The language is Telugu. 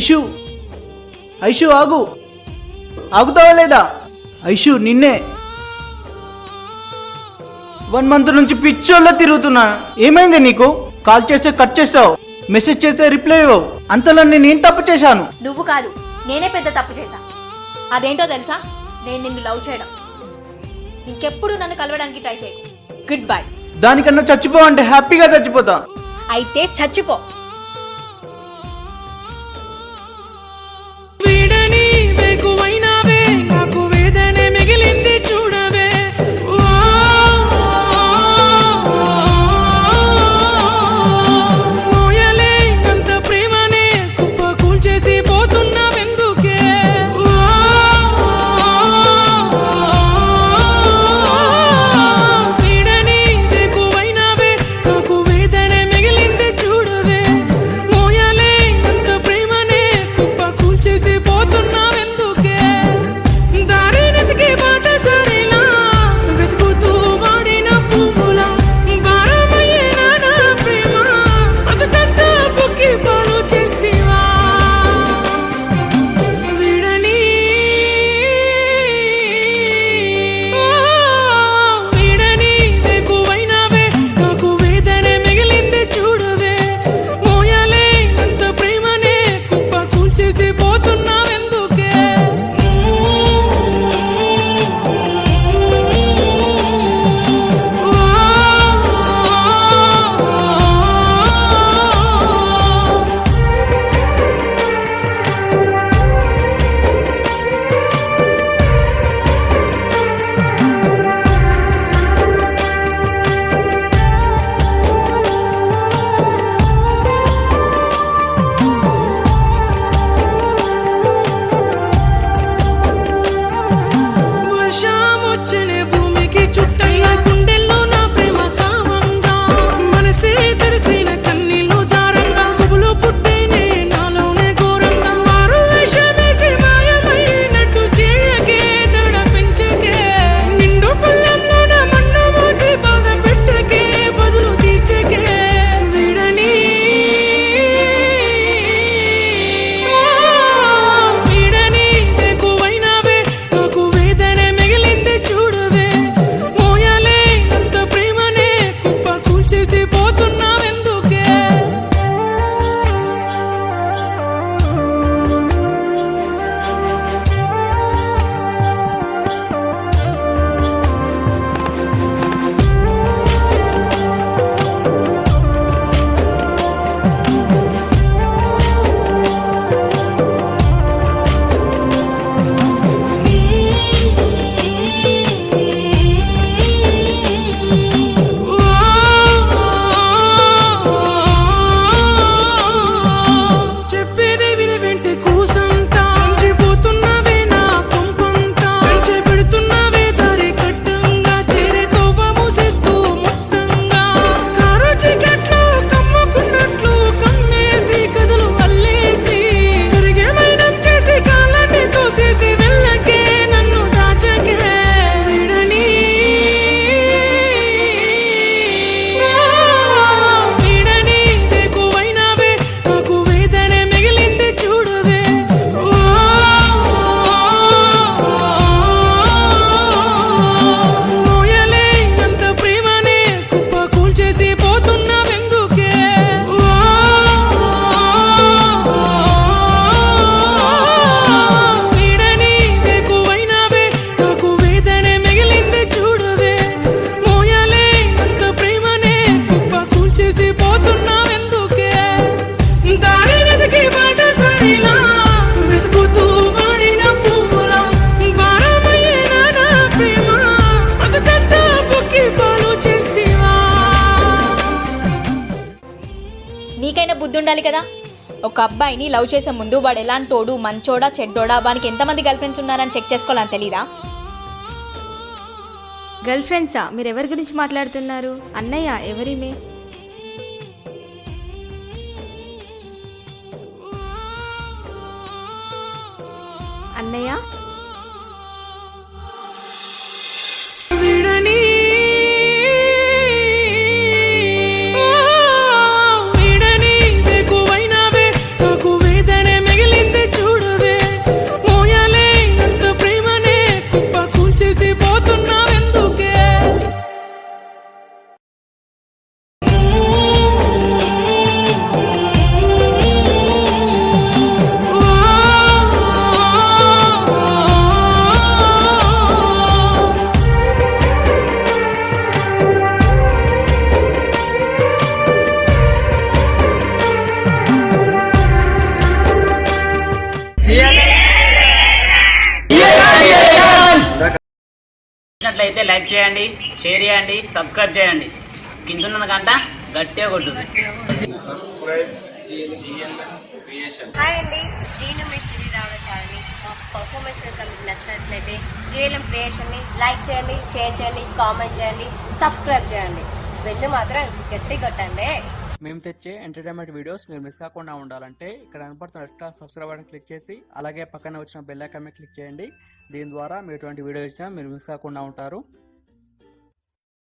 ఐషు ఐషు ఆగు ఆగుతావా లేదా ఐషు నిన్నే వన్ మంత్ నుంచి పిచ్చోళ్ళ తిరుగుతున్నా ఏమైంది నీకు కాల్ చేస్తే కట్ చేస్తావు మెసేజ్ చేస్తే రిప్లై ఇవ్వవు అంతలో నేను ఏం తప్పు చేశాను నువ్వు కాదు నేనే పెద్ద తప్పు చేశా అదేంటో తెలుసా నేను నిన్ను లవ్ చేయడం ఇంకెప్పుడు నన్ను కలవడానికి ట్రై చేయకు గుడ్ బై దానికన్నా చచ్చిపో అంటే హ్యాపీగా చచ్చిపోతా అయితే చచ్చిపో వీడని వేకువైనావే నాకు వేదనే మిగిలింది చూడవే ఓ, మోయలే అంత ప్రేమనే కుప్ప కూల్చేసి పోతున్నావెందుకే ఓ, వీడని వేకువైనావే నాకు వేదనే మిగిలింది చూడవే మోయలే అంత ప్రేమనే కుప్ప కూల్చేసి పోతున్నావెందుకే దారి నెతికి బాట సరేలా వెతుకుతూ వాడిన పువ్వులా భారమయ్యేనా నా ప్రేమ బతుకంతా బుక్కి పాలు చేస్తేవా వీడని ఓ, వీడని వేకువైనావే నాకు వేదనే మిగిలింది చూడవే మోయలే అంత ప్రేమనే కుప్ప కూల్చేసి పోతున్నావెందుకే వర్షమొచ్చనే భూమికి చుట్టయ్య గుండెల్లో నా ప్రేమ సావంగా మనసే తడిసిన కన్నీళ్ళు జారంగా గుబులు పుట్టేనే నాలోనే ఘోరంగా మారు వేషమేసి మాయమైనట్టు చేయకే దడ పెంచకే నిండు పళ్ళంలో నా మన్ను మోసి బాధ పెట్టకే బదులు తీర్చకే వీడని వీడని ఎక్కువైనావే నాకు వేదనే మిగిలింది చూడవే మోయాలే అంత ప్రేమనే కుప్ప కూల్చేసి పోతున్నావెందుకే చెప్పేదే విని వెంటే కూసంతా అంచిపోతున్నవే నా కొంపంతా అంచె పెడుతున్నవే దారి కట్టంగా చేరే తోవ మూసేస్తూ మొత్తంగా కారు చీకట్లో కమ్ముకున్నట్లు కమ్మేసి కథలు అల్లేసి కరిగే మైనం చేసి కాలాన్ని తోసేసి వెళ్ళకే నన్ను దాచకే వీడని వీడని ఎక్కువైనావే నాకు వేదనే మిగిలింది చూడవే ఓ, మోయలే అంత ప్రేమనే కుప్ప కూల్చేసి పోతున్నావెందుకే ఓ, వీడని ఎక్కువైనావే నాకు వేదనే మిగిలింది చూడవే మోయలే అంత ప్రేమనే కుప్ప కూల్చేసి పోతున్నావెందుకే దారి నెతికి బాట సరిలా వెతుకుతూ వాడిన పువ్వులా భారమయ్యేనా నా ప్రేమ బతుకంతా బుక్కి పాలు చేస్తేవా నీకైనా బుద్ధి ఉండాలి కదా ఒక అబ్బాయిని లవ్ చేసే ముందు వాడు ఎలాంటోడు మంచోడా చెడ్డోడా వానికి ఎంతమంది గర్ల్ ఫ్రెండ్స్ ఉన్నారని చెక్ చేసుకోవాలని తెలీదా గర్ల్ ఫ్రెండ్సా మీరు ఎవరి గురించి మాట్లాడుతున్నారు అన్నయ్య ఎవరిమే అన్నయ్య వీడని ఓ, వీడని వేకువైనావే నాకు వేదనే మిగిలింది నచ్చినట్లయితే లైక్ చేయండి షేర్ చేయండి సబ్స్క్రైబ్ చేయండి కింద గంట గట్టిగా కొట్టు హాయ్ అండి నేను మీ శ్రీ రావణచారిని మా పర్ఫార్మెన్స్ కనుక మీకు నచ్చినట్లయితే జేఎల్ఎం క్రియేషన్ని లైక్ చేయండి షేర్ చేయండి కామెంట్ చేయండి సబ్స్క్రైబ్ చేయండి బెల్ మాత్రం గట్టి కొట్టండి మేము తెచ్చే ఎంటర్టైన్మెంట్ వీడియోస్ మీరు మిస్ కాకుండా ఉండాలంటే ఇక్కడ కనపడుతున్న red colour subscribe button click చేసి అలాగే పక్కన వచ్చిన బెల్ ఐకాన్ మీద క్లిక్ చేయండి దీని ద్వారా మీరు ఎటువంటి వీడియో ఇచ్చినా మీరు మిస్ కాకుండా ఉంటారు